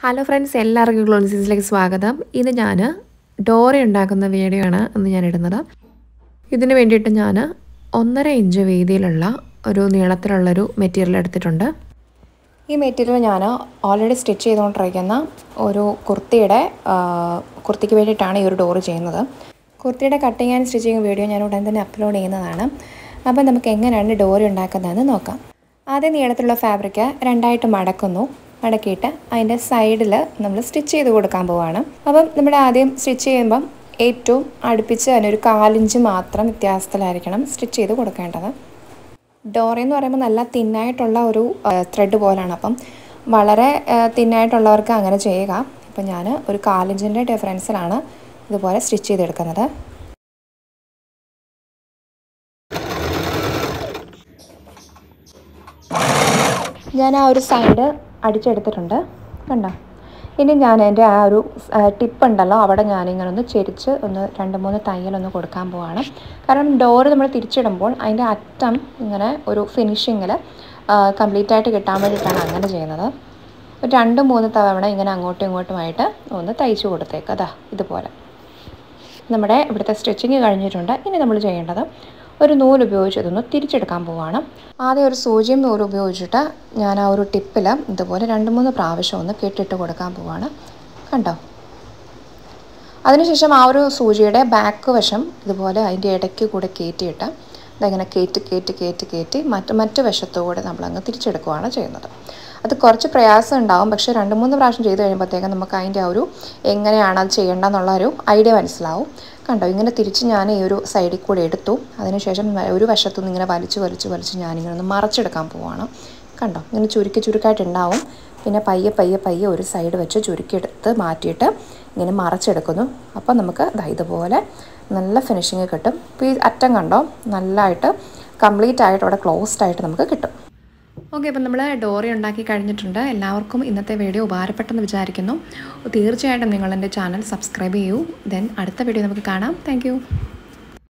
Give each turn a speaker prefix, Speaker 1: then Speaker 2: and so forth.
Speaker 1: hello friends എല്ലാവർക്കും ഗ്ലോൺസീസിലേക്ക് സ്വാഗതം ഇത് ഞാൻ ഡോറി ഉണ്ടാക്കുന്ന വീഡിയോ ആണ് ഇന്ന് ഞാൻ ഇടുന്നത് ഇതിന് വേണ്ടിയിട്ട് ഞാൻ ഒന്നര ഇഞ്ച് വീതിയിലുള്ള ഒരു നീളത്തിലുള്ളൊരു മെറ്റീരിയൽ എടുത്തിട്ടുണ്ട്
Speaker 2: ഈ മെറ്റീരിയൽ ഞാൻ ഓൾറെഡി സ്റ്റിച്ച് ചെയ്തുകൊണ്ടിരിക്കുന്ന ഒരു കുർത്തിയുടെ ആ, കുർത്തിക്ക് വേണ്ടിയിട്ടാണ് ഈ ഒരു ഡോറ് ചെയ്യുന്നത് കുർത്തിയുടെ കട്ടിങ് ആൻഡ് സ്റ്റിച്ചിങ് വീഡിയോ ഞാൻ ഉടൻ തന്നെ അപ്ലോഡ് ചെയ്യുന്നതാണ് അപ്പോൾ നമുക്ക് എങ്ങനെയാണ് ഡോറി ഉണ്ടാക്കുന്നതെന്ന് നോക്കാം ആദ്യം നീളത്തിലുള്ള ഫാബ്രിക് രണ്ടായിട്ട് മടക്കുന്നു മടക്കിയിട്ട് അതിൻ്റെ സൈഡിൽ നമ്മൾ സ്റ്റിച്ച് ചെയ്ത് കൊടുക്കാൻ പോവാണ് അപ്പം നമ്മൾ ആദ്യം സ്റ്റിച്ച് ചെയ്യുമ്പം ഏറ്റവും അടുപ്പിച്ച് തന്നെ ഒരു കാലിഞ്ച് മാത്രം വ്യത്യാസത്തിലായിരിക്കണം സ്റ്റിച്ച് ചെയ്ത് കൊടുക്കേണ്ടത് ഡോറി എന്ന് പറയുമ്പോൾ നല്ല തിന്നായിട്ടുള്ള ഒരു ത്രെഡ് പോലാണ് അപ്പം വളരെ തിന്നായിട്ടുള്ളവർക്ക് അങ്ങനെ ചെയ്യുക അപ്പം ഞാൻ ഒരു കാലിഞ്ചിൻ്റെ ഡിഫറൻസിലാണ് ഇതുപോലെ സ്റ്റിച്ച് ചെയ്തെടുക്കുന്നത് ഞാൻ ആ ഒരു സൈഡ് അടിച്ചെടുത്തിട്ടുണ്ട് കണ്ടോ ഇനി ഞാൻ എൻ്റെ ആ ഒരു ടിപ്പ് ഉണ്ടല്ലോ അവിടെ ഞാനിങ്ങനെ ഒന്ന് ചെരിച്ച് ഒന്ന് രണ്ട് മൂന്ന് തയ്യലൊന്ന് കൊടുക്കാൻ പോവാണ് കാരണം ഡോറ് നമ്മൾ തിരിച്ചിടുമ്പോൾ അതിൻ്റെ അറ്റം ഇങ്ങനെ ഒരു ഫിനിഷിങ്ങിൽ കംപ്ലീറ്റ് ആയിട്ട് കിട്ടാൻ വേണ്ടിയിട്ടാണ് അങ്ങനെ ചെയ്യുന്നത് ഒരു രണ്ട് മൂന്ന് തവണ ഇങ്ങനെ അങ്ങോട്ടും ഇങ്ങോട്ടുമായിട്ട് ഒന്ന് തയ്ച്ചു കൊടുത്തേക്ക് അതാ ഇതുപോലെ നമ്മുടെ ഇവിടുത്തെ സ്റ്റിച്ചിങ് കഴിഞ്ഞിട്ടുണ്ട് ഇനി നമ്മൾ ചെയ്യേണ്ടത് ഒരു നൂല് ഉപയോഗിച്ച് ഇതൊന്ന് തിരിച്ചെടുക്കാൻ പോവാണ് ആദ്യം ഒരു സൂചിയും നൂല് ഉപയോഗിച്ചിട്ട് ഞാൻ ആ ഒരു ടിപ്പിൽ ഇതുപോലെ രണ്ട് മൂന്ന് പ്രാവശ്യം ഒന്ന് കെട്ടിട്ട് കൊടുക്കാൻ പോവാണ് കണ്ടോ അതിനുശേഷം ആ ഒരു സൂചിയുടെ ബാക്ക് വശം ഇതുപോലെ അതിൻ്റെ ഇടയ്ക്ക് കൂടെ കയറ്റിയിട്ട് ഇതങ്ങനെ കയറ്റി കയറ്റി കയറ്റി കയറ്റി മറ്റ് മറ്റ് വശത്തുകൂടെ നമ്മളങ്ങ് തിരിച്ചെടുക്കുകയാണ് ചെയ്യുന്നത് അത് കുറച്ച് പ്രയാസം ഉണ്ടാവും പക്ഷേ രണ്ട് മൂന്ന് പ്രാവശ്യം ചെയ്ത് കഴിയുമ്പോഴത്തേക്കും നമുക്ക് അതിൻ്റെ ആ ഒരു എങ്ങനെയാണ് അത് ചെയ്യേണ്ടതെന്നുള്ള ഒരു ഐഡിയ മനസ്സിലാവും കണ്ടോ ഇങ്ങനെ തിരിച്ച് ഞാൻ ഈ ഒരു സൈഡിൽ കൂടെ എടുത്തു അതിനുശേഷം ഒരു വശത്തു നിന്ന് ഇങ്ങനെ വലിച്ച് വലിച്ച് വലിച്ച് ഞാനിങ്ങനെ ഒന്ന് മറച്ചെടുക്കാൻ പോവാണ് കണ്ടോ ഇങ്ങനെ ചുരുക്കി ചുരുക്കായിട്ടുണ്ടാവും പിന്നെ പയ്യെ പയ്യെ പയ്യെ ഒരു സൈഡ് വെച്ച് ചുരുക്കിയെടുത്ത് മാറ്റിയിട്ട് ഇങ്ങനെ മറച്ചെടുക്കുന്നു അപ്പോൾ നമുക്ക് ദാ ഇതുപോലെ നല്ല ഫിനിഷിങ് കിട്ടും ഇപ്പോൾ ഈ അറ്റം കണ്ടോ നല്ലതായിട്ട് കംപ്ലീറ്റ് ആയിട്ട് അവിടെ ക്ലോസ്ഡ് ആയിട്ട് നമുക്ക് കിട്ടും
Speaker 1: ഓക്കെ അപ്പം നമ്മൾ ഡോറി ഉണ്ടാക്കി കഴിഞ്ഞിട്ടുണ്ട് എല്ലാവർക്കും ഇന്നത്തെ വീഡിയോ ഉപകാരപ്പെട്ടെന്ന് വിചാരിക്കുന്നു തീർച്ചയായിട്ടും നിങ്ങൾ എൻ്റെ ചാനൽ സബ്സ്ക്രൈബ് ചെയ്യൂ ദെൻ അടുത്ത വീഡിയോ നമുക്ക് കാണാം താങ്ക്